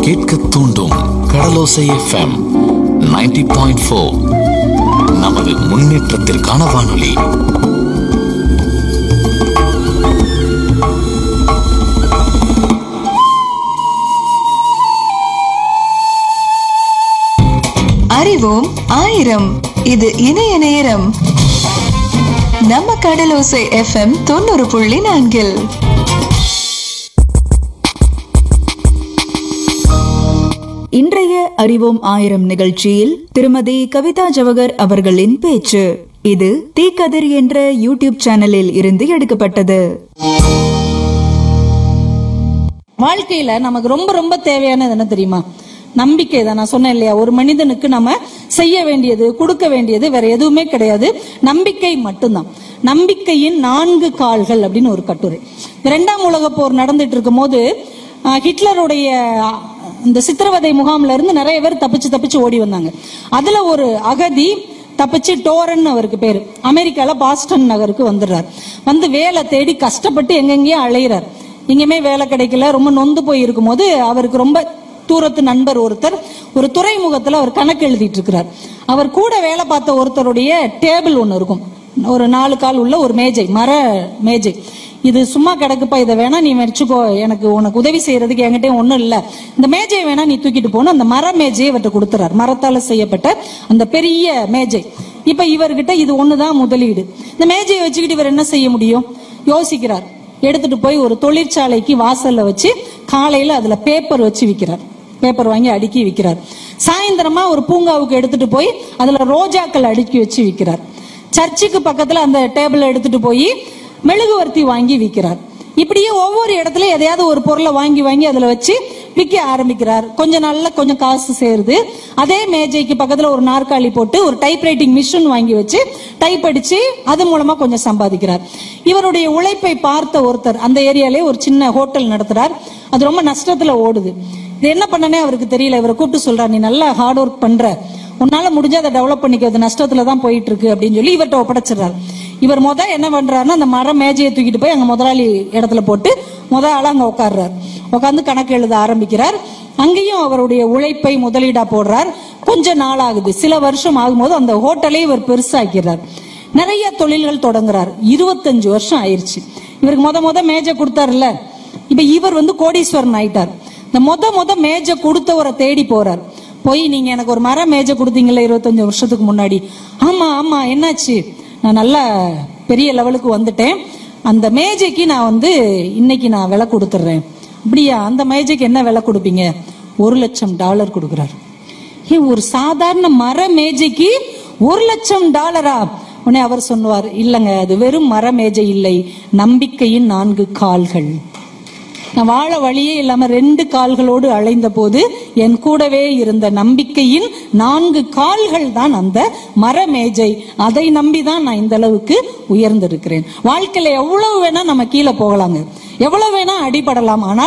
கேட்க தூண்டும் கடலோசை FM 90.4 point four நமது முன்னேற்றத்திற்கான வானொலி அறிவோம் ஆயிரம் இது இணைய நேரம் நம்ம கடலோசை எஃப்எம் தொண்ணூறு புள்ளி நான்கில் இன்றைய அறிவோம் ஆயிரம் நிகழ்ச்சியில் திருமதி கவிதா ஜவகர் அவர்களின் பேச்சு இது தீக்கதிர் என்ற யூடியூப் சேனலில் இருந்து எடுக்கப்பட்டது வாழ்க்கையில நமக்கு ரொம்ப ரொம்ப தேவையானது என்ன தெரியுமா நம்பிக்கை தான் நான் சொன்னேன் இல்லையா ஒரு மனிதனுக்கு நம்ம செய்ய வேண்டியது கொடுக்க வேண்டியது வேற எதுவுமே கிடையாது நம்பிக்கை மட்டும்தான் நம்பிக்கையின் நான்கு கால்கள் அப்படின்னு ஒரு கட்டுரை இரண்டாம் உலக போர் நடந்துட்டு இருக்கும் போது அஹ், ஹிட்லருடைய அஹ், இந்த சித்திரவதை முகாம்ல இருந்து நிறைய பேர் தப்பிச்சு தப்பிச்சு ஓடி வந்தாங்க அதுல ஒரு அகதி தப்பிச்சு டோரன் அவருக்கு பேரு அமெரிக்கால பாஸ்டன் நகருக்கு வந்துடுறார் வந்து வேலை தேடி கஷ்டப்பட்டு எங்கெங்கேயோ அலையிறார் எங்கேயுமே வேலை கிடைக்கல ரொம்ப நொந்து போய் இருக்கும்போது அவருக்கு ரொம்ப தூரத்து நண்பர் ஒருத்தர் ஒரு துறைமுகத்துல அவர் கணக்கு எழுதிட்டு இருக்கிறார் அவர் கூட வேலை பார்த்த ஒருத்தருடைய டேபிள் ஒன்று இருக்கும் ஒரு நாலு கால் உள்ள ஒரு மேஜை மர மேஜை இது சும்மா கிடக்குப்பா இதை வேணா நீ வச்சுக்கோ எனக்கு உனக்கு உதவி செய்யறதுக்கு என்கிட்ட ஒண்ணும் இல்ல இந்த மேஜையை வேணா நீ தூக்கிட்டு போன அந்த மர மேஜையை இவர்கிட்ட கொடுத்துறார் மரத்தால செய்யப்பட்ட அந்த பெரிய மேஜை இப்ப இவர்கிட்ட இது ஒண்ணுதான் முதலீடு இந்த மேஜையை வச்சுக்கிட்டு இவர் என்ன செய்ய முடியும் யோசிக்கிறார் எடுத்துட்டு போய் ஒரு தொழிற்சாலைக்கு வாசல்ல வச்சு காலையில அதுல பேப்பர் வச்சு விற்கிறார் பேப்பர் வாங்கி அடுக்கி விற்கிறார் சாயந்தரமா ஒரு பூங்காவுக்கு எடுத்துட்டு போய் அதுல ரோஜாக்கள் அடுக்கி வச்சு விற்கிறார் சர்ச்சுக்கு பக்கத்துல அந்த டேபிள் எடுத்துட்டு போய் மெழுகுவர்த்தி வாங்கி விற்கிறார் இப்படியே ஒவ்வொரு இடத்துல எதையாவது ஒரு பொருளை வாங்கி வாங்கி அதுல வச்சு விற்க ஆரம்பிக்கிறார் கொஞ்ச நாள்ல கொஞ்சம் காசு சேருது அதே மேஜைக்கு பக்கத்துல ஒரு நாற்காலி போட்டு ஒரு டைப் ரைட்டிங் மிஷின் வாங்கி வச்சு டைப் அடிச்சு அது மூலமா கொஞ்சம் சம்பாதிக்கிறார் இவருடைய உழைப்பை பார்த்த ஒருத்தர் அந்த ஏரியாலே ஒரு சின்ன ஹோட்டல் நடத்துறார் அது ரொம்ப நஷ்டத்துல ஓடுது இது என்ன பண்ணனே அவருக்கு தெரியல இவரை கூப்பிட்டு சொல்றார் நீ நல்லா ஹார்ட் ஒர்க் பண்ற உன்னால முடிஞ்ச அதை டெவலப் பண்ணிக்கிறது நஷ்டத்துல தான் போயிட்டு இருக்கு அப்படின்னு சொல்லி இவர்கிட்ட ஒப்படைச்சிடுறாரு இவர் முத என்ன பண்றாருன்னா அந்த மர மேஜையை தூக்கிட்டு போய் அங்க முதலாளி இடத்துல போட்டு முத ஆளா அங்க உட்கார்றாரு உட்காந்து கணக்கு எழுத ஆரம்பிக்கிறார் அங்கேயும் அவருடைய உழைப்பை முதலீடா போடுறார் கொஞ்ச நாள் ஆகுது சில வருஷம் ஆகும்போது அந்த ஹோட்டலை இவர் பெருசாக்கிறார் நிறைய தொழில்கள் தொடங்குறார் இருபத்தஞ்சு வருஷம் ஆயிருச்சு இவருக்கு முத முத மேஜை கொடுத்தாருல்ல இப்ப இவர் வந்து கோடீஸ்வரன் ஆயிட்டார் இந்த மொத மொத மேஜை கொடுத்தவரை தேடி போறார் போய் நீங்க எனக்கு ஒரு மர மேஜை கொடுத்தீங்கல்ல இருபத்தஞ்சு வருஷத்துக்கு முன்னாடி ஆமா ஆமா என்னாச்சு நான் நல்லா பெரிய லெவலுக்கு வந்துட்டேன் அந்த மேஜைக்கு நான் வந்து இன்னைக்கு நான் விலை கொடுத்துட்றேன் அப்படியா அந்த மேஜைக்கு என்ன விலை கொடுப்பீங்க ஒரு லட்சம் டாலர் கொடுக்குறாரு ஏன் ஒரு சாதாரண மர மேஜைக்கு ஒரு லட்சம் டாலரா உடனே அவர் சொன்னார் இல்லைங்க அது வெறும் மர மேஜை இல்லை நம்பிக்கையின் நான்கு கால்கள் நான் வாழ வழியே இல்லாம ரெண்டு கால்களோடு அலைந்த போது என் கூடவே இருந்த நம்பிக்கையின் நான்கு கால்கள் தான் அந்த மரமேஜை அதை நம்பிதான் நான் இந்த அளவுக்கு உயர்ந்திருக்கிறேன் வாழ்க்கையில எவ்வளவு வேணா நம்ம கீழே போகலாங்க எவ்வளவு வேணா அடிபடலாம் ஆனால்